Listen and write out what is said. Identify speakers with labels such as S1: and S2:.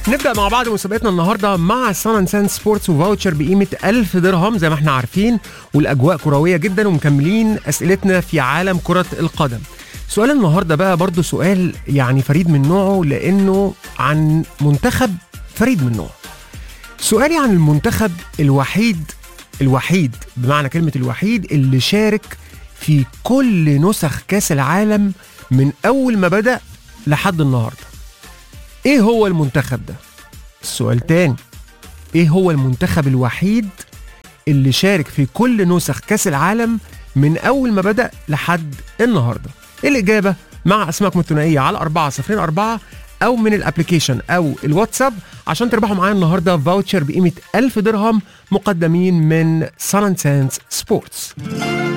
S1: نبدا مع بعض مسابقتنا النهارده مع سان سان سبورتس وفاوتشر بقيمه 1000 درهم زي ما احنا عارفين والاجواء كرويه جدا ومكملين اسئلتنا في عالم كره القدم سؤال النهارده بقى برضو سؤال يعني فريد من نوعه لانه عن منتخب فريد من نوعه سؤالي عن المنتخب الوحيد الوحيد بمعنى كلمة الوحيد اللي شارك في كل نسخ كاس العالم من أول ما بدأ لحد النهاردة إيه هو المنتخب ده؟ السؤال تاني إيه هو المنتخب الوحيد اللي شارك في كل نسخ كاس العالم من أول ما بدأ لحد النهاردة الإجابة مع أسماءكم الثنائية على 404 أو من الابلكيشن أو الواتساب عشان تربحوا معايا النهاردة فاوتشر بقيمة 1000 درهم مقدمين من سان سانس سبورتس